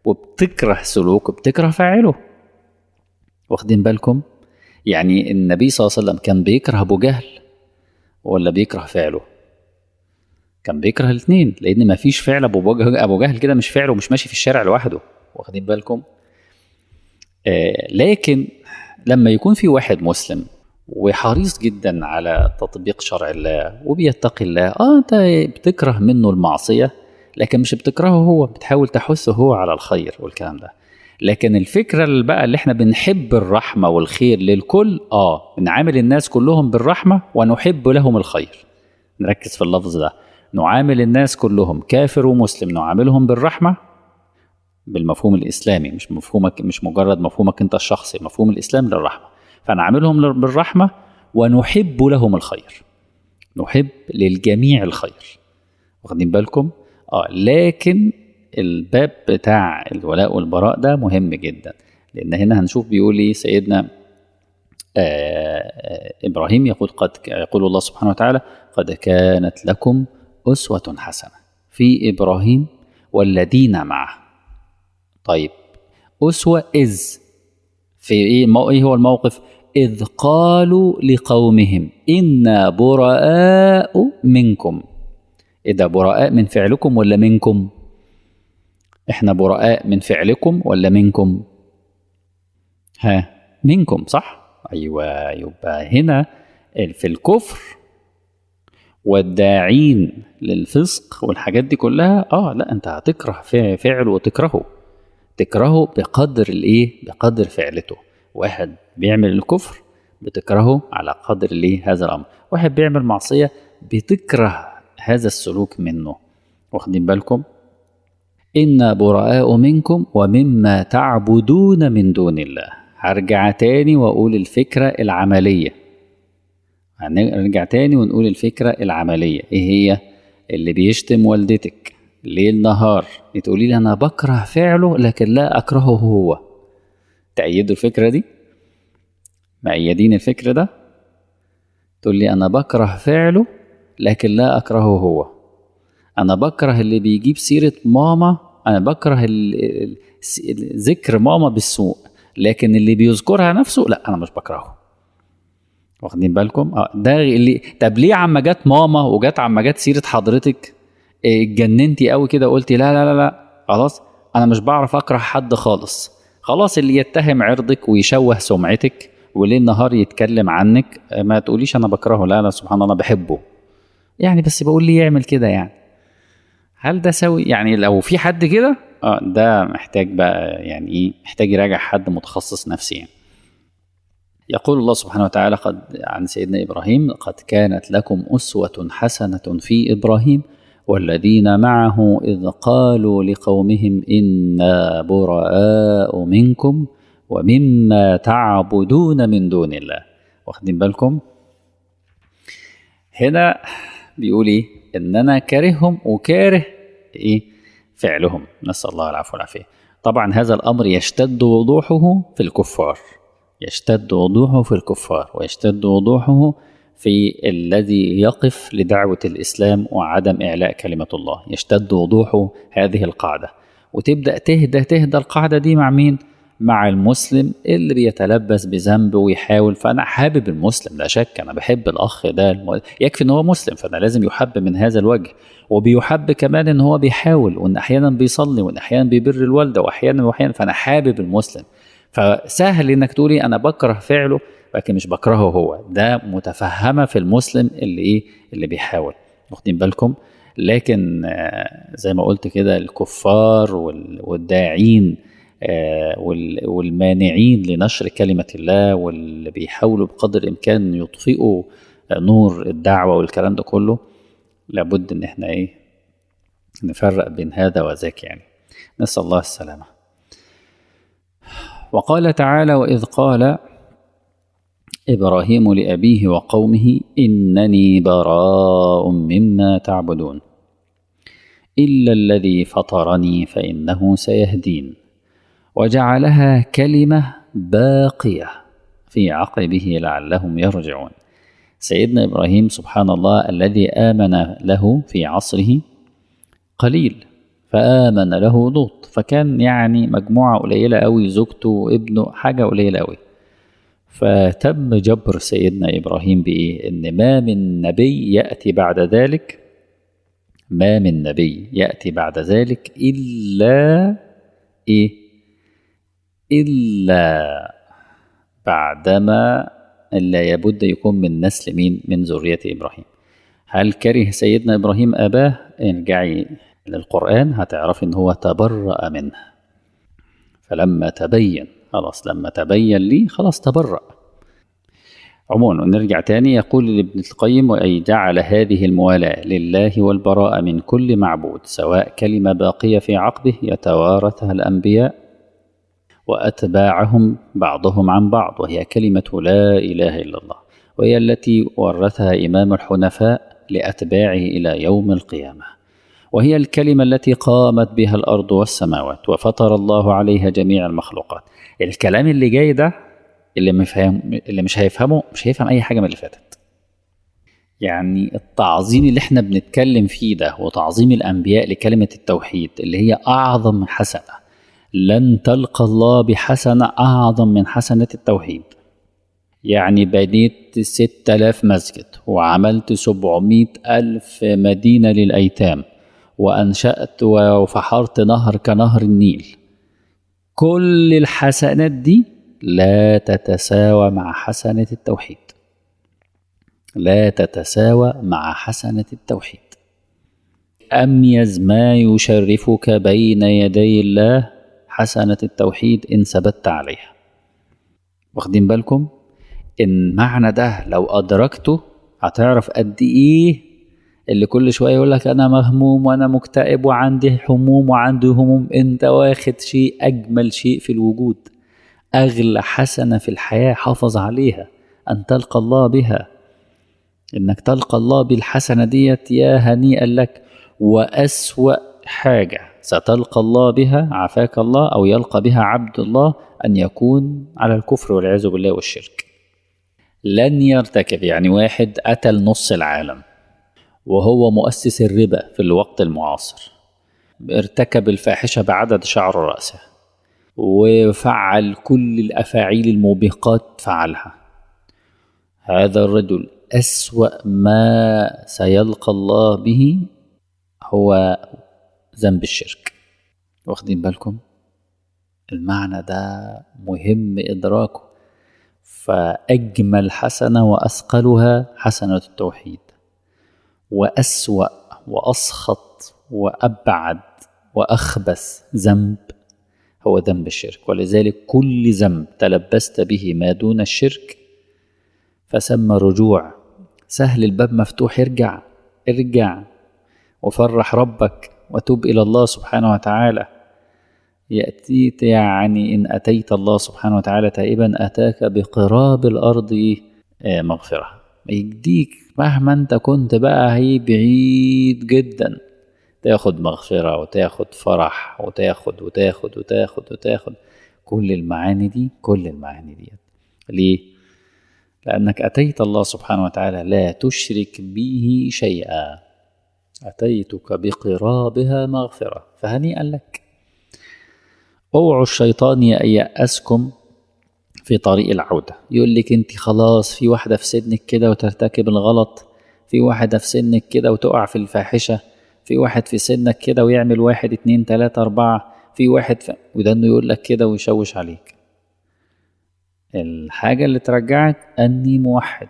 وبتكره سلوكه بتكره فاعله واخدين بالكم يعني النبي صلى الله عليه وسلم كان بيكره ابو جهل ولا بيكره فعله كان بيكره الاثنين لان ما فيش فعل ابو جهل ابو جهل كده مش فعله مش ماشي في الشارع لوحده واخدين بالكم آه لكن لما يكون في واحد مسلم وحريص جدا على تطبيق شرع الله وبيتقي الله اه انت بتكره منه المعصيه لكن مش بتكرهه هو بتحاول تحثه هو على الخير والكلام ده لكن الفكره اللي بقى اللي احنا بنحب الرحمه والخير للكل اه نعامل الناس كلهم بالرحمه ونحب لهم الخير نركز في اللفظ ده نعامل الناس كلهم كافر ومسلم نعاملهم بالرحمه بالمفهوم الاسلامي مش مفهومك مش مجرد مفهومك انت الشخصي مفهوم الاسلام للرحمه فنعاملهم بالرحمه ونحب لهم الخير نحب للجميع الخير واخدين بالكم اه لكن الباب بتاع الولاء والبراء ده مهم جدا لان هنا هنشوف بيقول ايه سيدنا آه ابراهيم يقول قد يقول الله سبحانه وتعالى قد كانت لكم اسوه حسنه في ابراهيم والذين معه طيب اسوه اذ في ايه ايه هو الموقف اذ قالوا لقومهم انا براء منكم ايه ده براء من فعلكم ولا منكم احنا براء من فعلكم ولا منكم ها منكم صح ايوه يبقى هنا في الكفر والداعين للفسق والحاجات دي كلها اه لا انت هتكره فعل وتكرهه تكرهه بقدر الايه بقدر فعلته واحد بيعمل الكفر بتكرهه على قدر الايه هذا الامر واحد بيعمل معصيه بتكره هذا السلوك منه واخدين بالكم إنا براء منكم ومما تعبدون من دون الله هرجع تاني وأقول الفكرة العملية هنرجع تاني ونقول الفكرة العملية إيه هي اللي بيشتم والدتك ليل نهار تقولي لي أنا بكره فعله لكن لا أكرهه هو تأيدوا الفكرة دي مأيدين الفكر ده تقول لي أنا بكره فعله لكن لا أكرهه هو أنا بكره اللي بيجيب سيرة ماما أنا بكره ذكر ماما بالسوء لكن اللي بيذكرها نفسه لا أنا مش بكرهه واخدين بالكم اه ده اللي طب ليه عما جت ماما وجت عما جت سيره حضرتك اتجننتي قوي كده قلتي لا لا لا لا خلاص انا مش بعرف اكره حد خالص خلاص اللي يتهم عرضك ويشوه سمعتك وليل نهار يتكلم عنك ما تقوليش انا بكرهه لا لا سبحان الله بحبه يعني بس بقول ليه يعمل كده يعني هل ده سوي يعني لو في حد كده اه ده محتاج بقى يعني ايه محتاج يراجع حد متخصص نفسي يعني. يقول الله سبحانه وتعالى قد عن سيدنا ابراهيم قد كانت لكم اسوه حسنه في ابراهيم والذين معه اذ قالوا لقومهم انا براء منكم ومما تعبدون من دون الله واخدين بالكم هنا بيقول ايه ان انا كارههم وكاره ايه فعلهم نسال الله العفو والعافيه طبعا هذا الامر يشتد وضوحه في الكفار يشتد وضوحه في الكفار ويشتد وضوحه في الذي يقف لدعوه الاسلام وعدم اعلاء كلمه الله يشتد وضوحه هذه القاعده وتبدا تهدى تهدى القاعده دي مع مين مع المسلم اللي بيتلبس بذنب ويحاول فانا حابب المسلم لا شك انا بحب الاخ ده الم... يكفي ان هو مسلم فانا لازم يحب من هذا الوجه وبيحب كمان ان هو بيحاول وان احيانا بيصلي وان احيانا بيبر الوالده واحيانا واحيانا فانا حابب المسلم فسهل انك تقولي انا بكره فعله لكن مش بكرهه هو ده متفهمه في المسلم اللي ايه اللي بيحاول واخدين بالكم لكن زي ما قلت كده الكفار والداعين والمانعين لنشر كلمة الله واللي بيحاولوا بقدر الإمكان يطفئوا نور الدعوة والكلام ده كله لابد إن إحنا إيه نفرق بين هذا وذاك يعني نسأل الله السلامة وقال تعالى وإذ قال إبراهيم لأبيه وقومه إنني براء مما تعبدون إلا الذي فطرني فإنه سيهدين وجعلها كلمة باقية في عقبه لعلهم يرجعون سيدنا إبراهيم سبحان الله الذي آمن له في عصره قليل فآمن له لوط فكان يعني مجموعة قليلة قوي زوجته وابنه حاجة قليلة قوي فتم جبر سيدنا إبراهيم بإيه إن ما من نبي يأتي بعد ذلك ما من نبي يأتي بعد ذلك إلا إيه إلا بعدما إلا يبد يكون من نسل مين من ذرية إبراهيم هل كره سيدنا إبراهيم أباه ارجعي للقرآن هتعرف إن هو تبرأ منه فلما تبين خلاص لما تبين لي خلاص تبرأ عموما نرجع تاني يقول لابن القيم وأي جعل هذه الموالاة لله والبراءة من كل معبود سواء كلمة باقية في عقبه يتوارثها الأنبياء وأتباعهم بعضهم عن بعض وهي كلمة لا إله إلا الله وهي التي ورثها إمام الحنفاء لأتباعه إلى يوم القيامة وهي الكلمة التي قامت بها الأرض والسماوات وفطر الله عليها جميع المخلوقات الكلام اللي جاي ده اللي مفهم اللي مش هيفهمه مش هيفهم أي حاجة من اللي فاتت يعني التعظيم اللي احنا بنتكلم فيه ده وتعظيم الأنبياء لكلمة التوحيد اللي هي أعظم حسنة لن تلقى الله بحسنة أعظم من حسنة التوحيد يعني بنيت ستة آلاف مسجد وعملت سبعمائة ألف مدينة للأيتام وأنشأت وفحرت نهر كنهر النيل كل الحسنات دي لا تتساوى مع حسنة التوحيد لا تتساوى مع حسنة التوحيد أميز ما يشرفك بين يدي الله حسنة التوحيد إن ثبت عليها واخدين بالكم إن معنى ده لو أدركته هتعرف قد إيه اللي كل شوية يقول لك أنا مهموم وأنا مكتئب وعندي هموم وعندي هموم أنت واخد شيء أجمل شيء في الوجود أغلى حسنة في الحياة حافظ عليها أن تلقى الله بها إنك تلقى الله بالحسنة ديت يا هنيئا لك وأسوأ حاجة ستلقى الله بها عافاك الله أو يلقى بها عبد الله أن يكون على الكفر والعياذ بالله والشرك لن يرتكب يعني واحد قتل نص العالم وهو مؤسس الربا في الوقت المعاصر ارتكب الفاحشة بعدد شعر رأسه وفعل كل الأفاعيل الموبقات فعلها هذا الرجل أسوأ ما سيلقى الله به هو ذنب الشرك واخدين بالكم المعنى ده مهم إدراكه فأجمل حسنة وأثقلها حسنة التوحيد وأسوأ وأسخط وأبعد وأخبث ذنب هو ذنب الشرك ولذلك كل ذنب تلبست به ما دون الشرك فسمى رجوع سهل الباب مفتوح ارجع ارجع وفرح ربك وتوب إلى الله سبحانه وتعالى يأتيت يعني إن أتيت الله سبحانه وتعالى تائبا أتاك بقراب الأرض مغفرة يديك مهما أنت كنت بقى هي بعيد جدا تاخد مغفرة وتاخد فرح وتاخد وتاخد وتاخد وتاخد كل المعاني دي كل المعاني دي ليه؟ لأنك أتيت الله سبحانه وتعالى لا تشرك به شيئا أتيتك بقرابها مغفرة فهنيئا لك اوعوا الشيطان ييأسكم في طريق العودة يقول لك انت خلاص في واحدة في سنك كده وترتكب الغلط في واحدة في سنك كده وتقع في الفاحشة في واحد في سنك كده ويعمل واحد اتنين تلاتة أربعة في واحد ف... وده انه يقول لك كده ويشوش عليك الحاجة اللي ترجعك أني موحد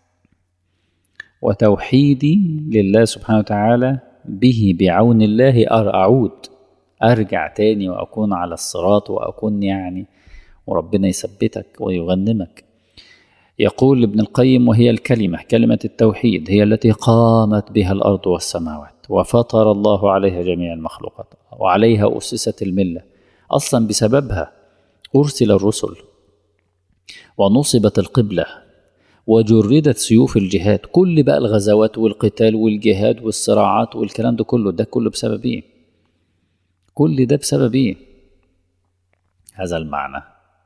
وتوحيدي لله سبحانه وتعالى به بعون الله أعود أرجع تاني وأكون على الصراط وأكون يعني وربنا يثبتك ويغنمك يقول ابن القيم وهي الكلمة كلمة التوحيد هي التي قامت بها الأرض والسماوات وفطر الله عليها جميع المخلوقات وعليها أسست الملة أصلا بسببها أرسل الرسل ونصبت القبلة وجردت سيوف الجهاد كل بقى الغزوات والقتال والجهاد والصراعات والكلام ده كله ده كله بسبب ايه كل ده بسبب ايه هذا المعنى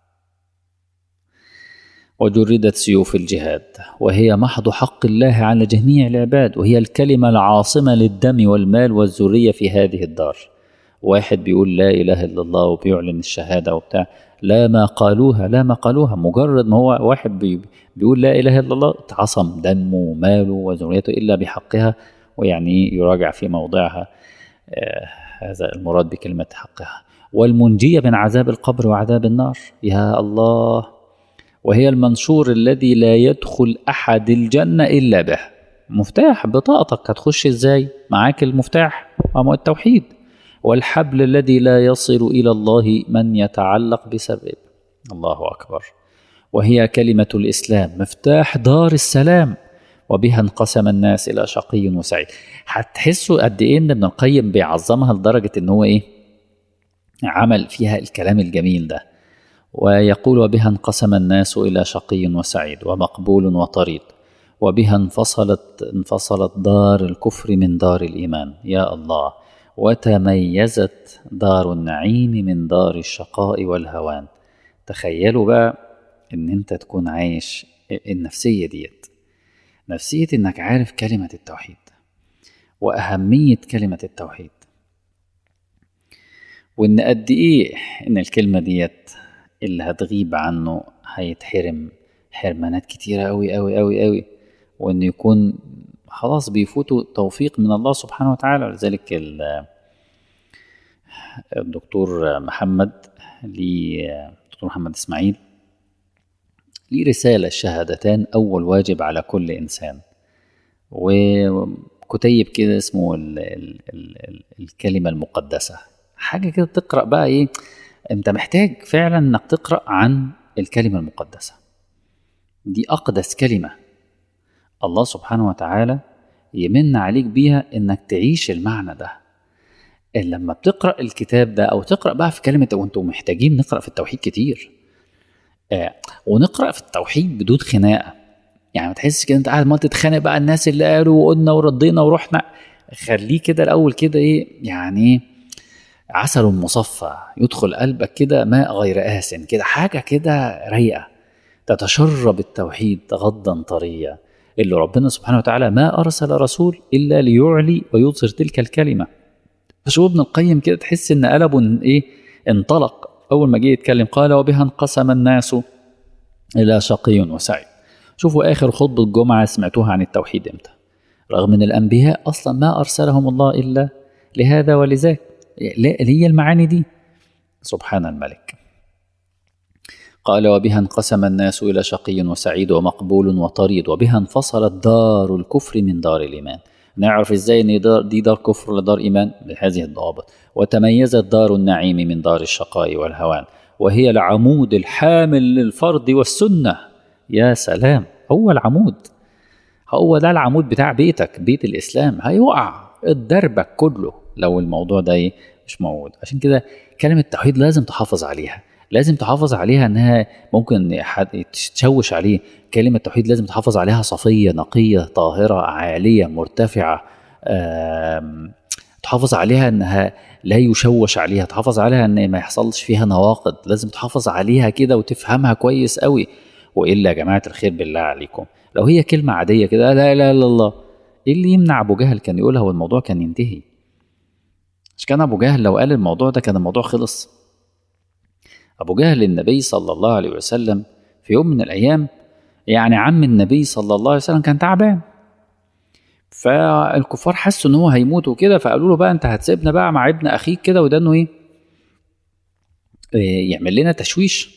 وجردت سيوف الجهاد وهي محض حق الله على جميع العباد وهي الكلمة العاصمة للدم والمال والذرية في هذه الدار واحد بيقول لا إله إلا الله وبيعلن الشهادة وبتاع لا ما قالوها لا ما قالوها مجرد ما هو واحد بي بيقول لا إله إلا الله اتعصم دمه وماله وذريته إلا بحقها ويعني يراجع في موضعها آه هذا المراد بكلمة حقها والمنجية من عذاب القبر وعذاب النار يا الله وهي المنشور الذي لا يدخل أحد الجنة إلا به مفتاح بطاقتك هتخش ازاي معاك المفتاح وهو التوحيد والحبل الذي لا يصل إلى الله من يتعلق بسبب الله أكبر وهي كلمة الإسلام مفتاح دار السلام وبها انقسم الناس إلى شقي وسعيد هتحسوا قد إيه إن ابن القيم بيعظمها لدرجة إن هو إيه عمل فيها الكلام الجميل ده ويقول وبها انقسم الناس إلى شقي وسعيد ومقبول وطريد وبها انفصلت انفصلت دار الكفر من دار الإيمان يا الله وتميزت دار النعيم من دار الشقاء والهوان تخيلوا بقى ان انت تكون عايش النفسية ديت نفسية انك عارف كلمة التوحيد وأهمية كلمة التوحيد وإن قد إيه إن الكلمة ديت اللي هتغيب عنه هيتحرم حرمانات كتيرة أوي أوي أوي أوي وإن يكون خلاص بيفوتوا توفيق من الله سبحانه وتعالى ولذلك الدكتور محمد ليه دكتور محمد إسماعيل ليه رسالة الشهادتان أول واجب على كل إنسان وكتيب كده اسمه ال ال ال الكلمة المقدسة حاجة كده تقرأ بقى إيه أنت محتاج فعلا إنك تقرأ عن الكلمة المقدسة دي أقدس كلمة الله سبحانه وتعالى يمن عليك بيها إنك تعيش المعنى ده لما بتقرأ الكتاب ده أو تقرأ بقى في كلمة وأنتم محتاجين نقرأ في التوحيد كتير آه ونقرأ في التوحيد بدون خناقة يعني ما تحسش كده أنت قاعد ما تتخانق بقى الناس اللي قالوا وقلنا وردينا ورحنا خليه كده الأول كده إيه يعني عسل مصفى يدخل قلبك كده ماء غير آسن كده حاجة كده رايقة تتشرب التوحيد غضا طريا اللي ربنا سبحانه وتعالى ما أرسل رسول إلا ليعلي ويظهر تلك الكلمة فشو ابن القيم كده تحس إن قلبه إيه انطلق أول ما جه يتكلم قال وبها انقسم الناس إلى شقي وسعيد شوفوا آخر خطبة الجمعة سمعتوها عن التوحيد إمتى رغم أن الأنبياء أصلا ما أرسلهم الله إلا لهذا ولذاك هي المعاني دي سبحان الملك قال وبها انقسم الناس إلى شقي وسعيد ومقبول وطريد وبها انفصلت دار الكفر من دار الإيمان نعرف ازاي ان دار دي دار كفر ولا دار ايمان بهذه الضوابط وتميزت دار النعيم من دار الشقاء والهوان وهي العمود الحامل للفرض والسنه يا سلام هو العمود هو ده العمود بتاع بيتك بيت الاسلام هيقع دربك كله لو الموضوع ده ايه مش موجود عشان كده كلمه التوحيد لازم تحافظ عليها لازم تحافظ عليها انها ممكن حد تشوش عليه كلمة توحيد لازم تحافظ عليها صفية نقية طاهرة عالية مرتفعة تحافظ عليها انها لا يشوش عليها تحافظ عليها ان ما يحصلش فيها نواقض لازم تحافظ عليها كده وتفهمها كويس قوي والا يا جماعة الخير بالله عليكم لو هي كلمة عادية كده لا اله الا الله ايه اللي يمنع ابو جهل كان يقولها والموضوع كان ينتهي مش كان ابو جهل لو قال الموضوع ده كان الموضوع خلص أبو جهل النبي صلى الله عليه وسلم في يوم من الأيام يعني عم النبي صلى الله عليه وسلم كان تعبان فالكفار حسوا ان هو هيموت وكده فقالوا له بقى انت هتسيبنا بقى مع ابن اخيك كده وده انه ايه يعمل لنا تشويش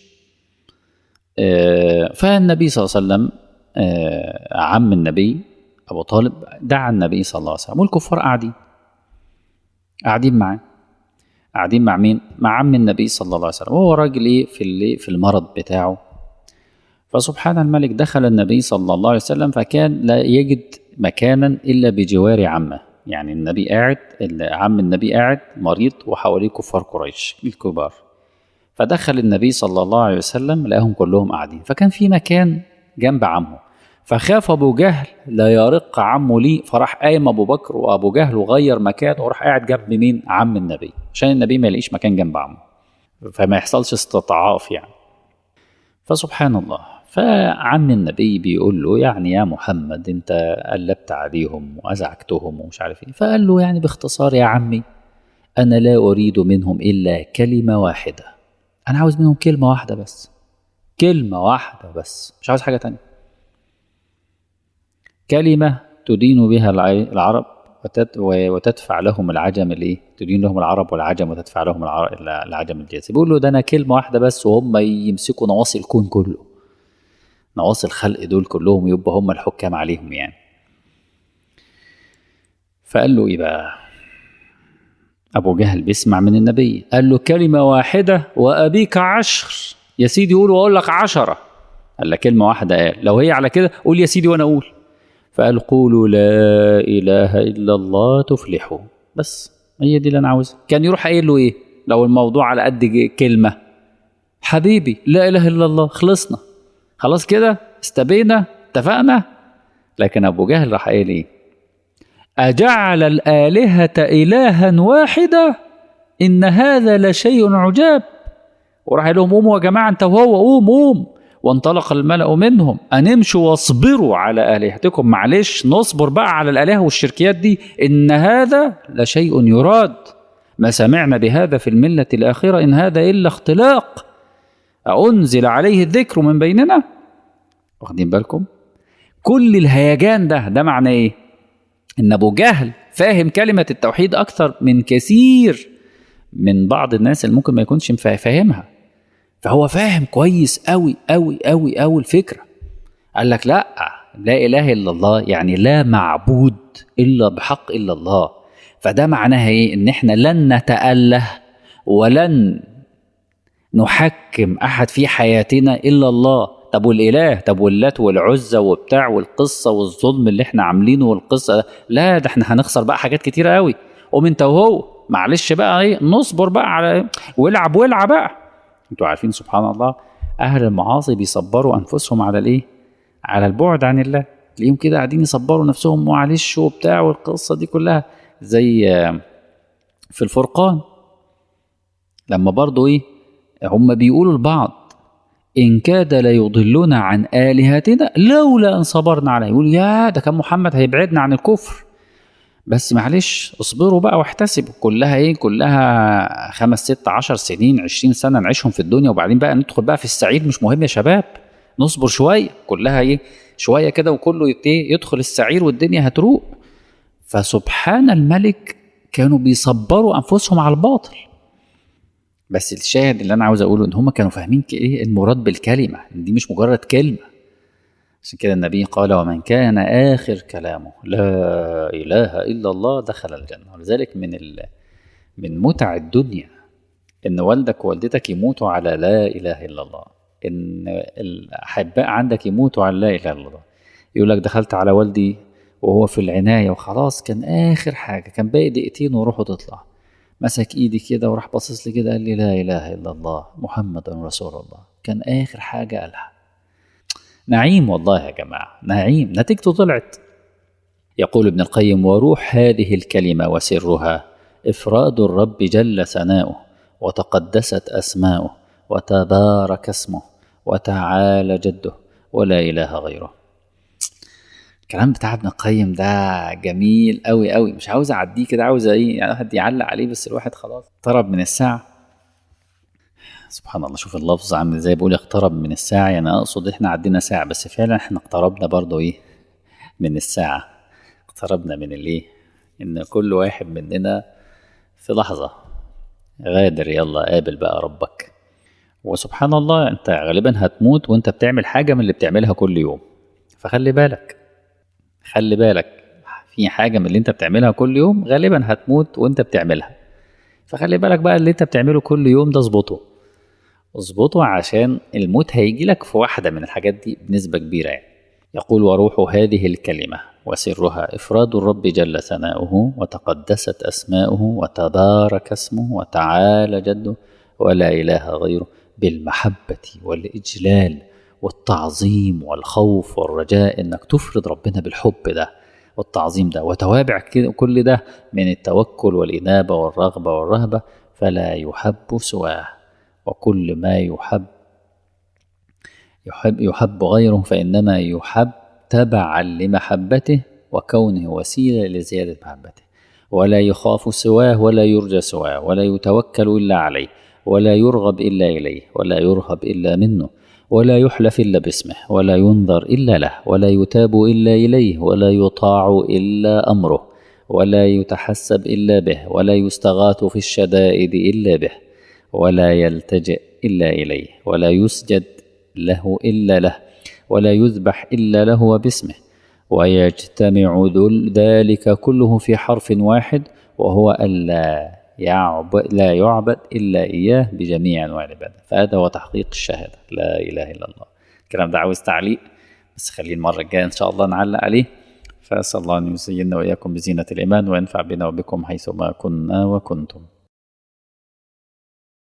فالنبي صلى الله عليه وسلم عم النبي ابو طالب دعا النبي صلى الله عليه وسلم والكفار قاعدين قاعدين معاه قاعدين مع مين؟ مع عم النبي صلى الله عليه وسلم وهو راجل ايه في اللي في المرض بتاعه فسبحان الملك دخل النبي صلى الله عليه وسلم فكان لا يجد مكانا الا بجوار عمه يعني النبي قاعد عم النبي قاعد مريض وحواليه كفار قريش الكبار فدخل النبي صلى الله عليه وسلم لقاهم كلهم قاعدين فكان في مكان جنب عمه فخاف ابو جهل لا يرق عمه ليه فراح قايم ابو بكر وابو جهل وغير مكانه وراح قاعد جنب مين عم النبي عشان النبي ما يلاقيش مكان جنب عمه فما يحصلش استضعاف يعني فسبحان الله فعم النبي بيقول له يعني يا محمد انت قلبت عليهم وازعجتهم ومش عارف ايه فقال له يعني باختصار يا عمي أنا لا أريد منهم إلا كلمة واحدة أنا عاوز منهم كلمة واحدة بس كلمة واحدة بس مش عاوز حاجة تانية كلمة تدين بها الع- العرب وتت- و- وتدفع لهم العجم الايه؟ تدين لهم العرب والعجم وتدفع لهم الع- العجم الجاز بيقول له ده انا كلمة واحدة بس وهم يمسكوا نواصي الكون كله نواصي الخلق دول كلهم يبقى هم الحكام عليهم يعني فقال له ايه بقى ابو جهل بيسمع من النبي قال له كلمة واحدة وابيك عشر يا سيدي قول واقول لك عشرة قال له كلمة واحدة قال لو هي على كده قول يا سيدي وانا اقول فقال قولوا لا اله الا الله تفلحوا بس هي دي اللي انا عاوزها كان يروح قايل له ايه لو الموضوع على قد ج- كلمة حبيبي لا اله الا الله خلصنا خلاص كده استبينا اتفقنا لكن ابو جهل راح قايل ايه أجعل الآلهة إلها واحدة إن هذا لشيء عجاب وراح قال لهم قوموا يا جماعة أنت وهو قوم قوم وانطلق الملأ منهم أن امشوا واصبروا على آلهتكم معلش نصبر بقى على الآلهة والشركيات دي إن هذا لشيء يراد ما سمعنا بهذا في الملة الآخرة إن هذا إلا اختلاق أنزل عليه الذكر من بيننا واخدين بالكم كل الهيجان ده ده معناه إيه ان ابو جهل فاهم كلمه التوحيد اكثر من كثير من بعض الناس اللي ممكن ما يكونش مفا- فاهمها فهو فاهم كويس قوي قوي قوي قوي الفكره قال لك لا لا اله الا الله يعني لا معبود الا بحق الا الله فده معناها ايه ان احنا لن نتاله ولن نحكم احد في حياتنا الا الله طب والاله طب واللات والعزى وبتاع والقصه والظلم اللي احنا عاملينه والقصه ده. لا ده احنا هنخسر بقى حاجات كتيره قوي قوم انت وهو معلش بقى ايه نصبر بقى على والعب والعب بقى انتوا عارفين سبحان الله اهل المعاصي بيصبروا انفسهم على الايه على البعد عن الله تلاقيهم كده قاعدين يصبروا نفسهم معلش وبتاع والقصه دي كلها زي آه، في الفرقان لما برضو ايه هم بيقولوا لبعض إن كاد ليضلنا عن آلهتنا لولا أن صبرنا عليه يقول يا ده كان محمد هيبعدنا عن الكفر بس معلش اصبروا بقى واحتسبوا كلها ايه كلها خمس ست عشر سنين عشرين سنة نعيشهم في الدنيا وبعدين بقى ندخل بقى في السعيد مش مهم يا شباب نصبر شوية كلها ايه شوية كده وكله يت- إيه؟ يدخل السعير والدنيا هتروق فسبحان الملك كانوا بيصبروا أنفسهم على الباطل بس الشاهد اللي انا عاوز اقوله ان هم كانوا فاهمين ك- ايه المراد بالكلمه إن دي مش مجرد كلمه عشان كده النبي قال ومن كان اخر كلامه لا اله الا الله دخل الجنه ولذلك من ال... من متع الدنيا ان والدك ووالدتك يموتوا على لا اله الا الله ان الاحباء عندك يموتوا على لا اله الا الله يقول لك دخلت على والدي وهو في العنايه وخلاص كان اخر حاجه كان باقي دقيقتين وروحه تطلع مسك ايدي كده وراح باصص لي كده قال لي لا اله الا الله محمد رسول الله كان اخر حاجه قالها نعيم والله يا جماعه نعيم نتيجته طلعت يقول ابن القيم وروح هذه الكلمه وسرها افراد الرب جل ثناؤه وتقدست اسماؤه وتبارك اسمه وتعالى جده ولا اله غيره الكلام بتاع ابن القيم ده جميل قوي قوي مش عاوز اعديه كده عاوز ايه يعني واحد يعلق عليه بس الواحد خلاص اقترب من الساعه سبحان الله شوف اللفظ عامل ازاي بيقول اقترب من الساعه يعني اقصد احنا عدينا ساعه بس فعلا احنا اقتربنا برضو ايه من الساعه اقتربنا من الايه ان كل واحد مننا في لحظه غادر يلا قابل بقى ربك وسبحان الله انت غالبا هتموت وانت بتعمل حاجه من اللي بتعملها كل يوم فخلي بالك خلي بالك في حاجه من اللي انت بتعملها كل يوم غالبا هتموت وانت بتعملها فخلي بالك بقى اللي انت بتعمله كل يوم ده اظبطه اظبطه عشان الموت هيجي لك في واحده من الحاجات دي بنسبه كبيره يعني يقول وروح هذه الكلمه وسرها افراد الرب جل ثناؤه وتقدست اسماؤه وتبارك اسمه وتعالى جده ولا اله غيره بالمحبه والاجلال والتعظيم والخوف والرجاء انك تفرض ربنا بالحب ده والتعظيم ده وتوابع كده- كل ده من التوكل والإنابة والرغبة والرهبة فلا يحب سواه وكل ما يحب يحب يحب غيره فإنما يحب تبعا لمحبته وكونه وسيلة لزيادة محبته ولا يخاف سواه ولا يرجى سواه ولا يتوكل إلا عليه ولا يرغب إلا إليه ولا يرهب إلا منه ولا يحلف إلا باسمه ولا ينظر إلا له ولا يتاب إلا إليه ولا يطاع إلا أمره ولا يتحسب إلا به ولا يستغاث في الشدائد إلا به ولا يلتجئ إلا إليه ولا يسجد له إلا له ولا يذبح إلا له وباسمه ويجتمع ذلك كله في حرف واحد وهو ألا يعبد لا يعبد إلا إياه بجميع أنواع العبادة فهذا هو تحقيق الشهادة لا إله إلا الله الكلام ده عاوز تعليق بس خليه المرة الجاية إن شاء الله نعلق عليه فأسأل الله أن يزيننا وإياكم بزينة الإيمان وينفع بنا وبكم حيثما كنا وكنتم